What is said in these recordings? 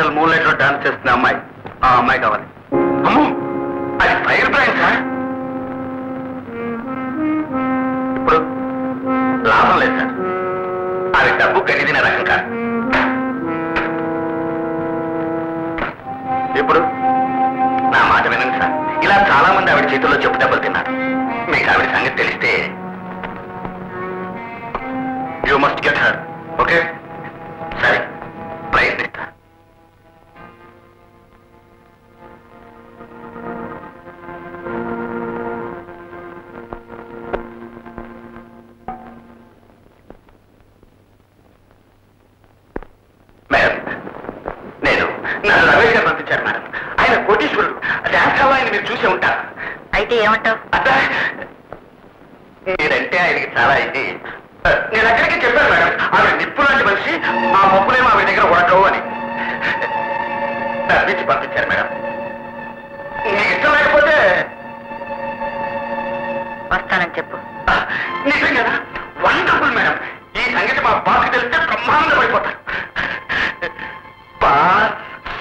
hotel Moonlight లో dance చేస్తున్న అమ్మాయి ఆ అమ్మాయి కావాలి అమ్మో అది ఫైర్ బ్రాండ్ సార్ ఇప్పుడు లాభం లేదు సార్ అది డబ్బు గడిదిన రకం కాదు ఇప్పుడు నా మాట వినండి సార్ ఇలా చాలా మంది ఆవిడ చేతుల్లో చెప్పు దెబ్బలు తిన్నారు మీకు ఆవిడ సంగతి తెలిస్తే you must get her okay సరే ప్రయత్నిస్తా మేడం నేను నా రమేష్ గారు పంపించారు మేడం ఆయన కోటీశ్వరుడు డాన్స్ ఆయన మీరు చూసే ఉంటారు అయితే ఏమంటావు అబ్బా, మీరంటే ఆయనకి చాలా ఇది నేను అక్కడికి చెప్పాను మేడం ఆవిడ నిప్పు లాంటి మనిషి ఆ పప్పులేమో ఆవిడ దగ్గర ఉడకవు అని తప్పించి పంపించారు మేడం నీకు ఇష్టం లేకపోతే వస్తానని చెప్పు ఆ, నిజంగా వండర్ఫుల్ మేడం ఈ సంగతి మా బాస్ తెలిస్తే బ్రహ్మాండ పడిపోతారు boss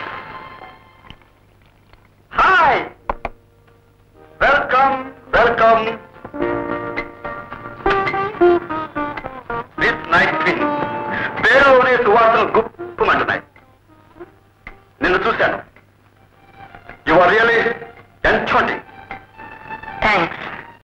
hi welcome welcome this night thing పేరులోనే సువాసనలు గుప్పమంటున్నాయి నిన్ను చూశాను యు ఆర్ రియలీ ఎంచోండి థ్యాంక్స్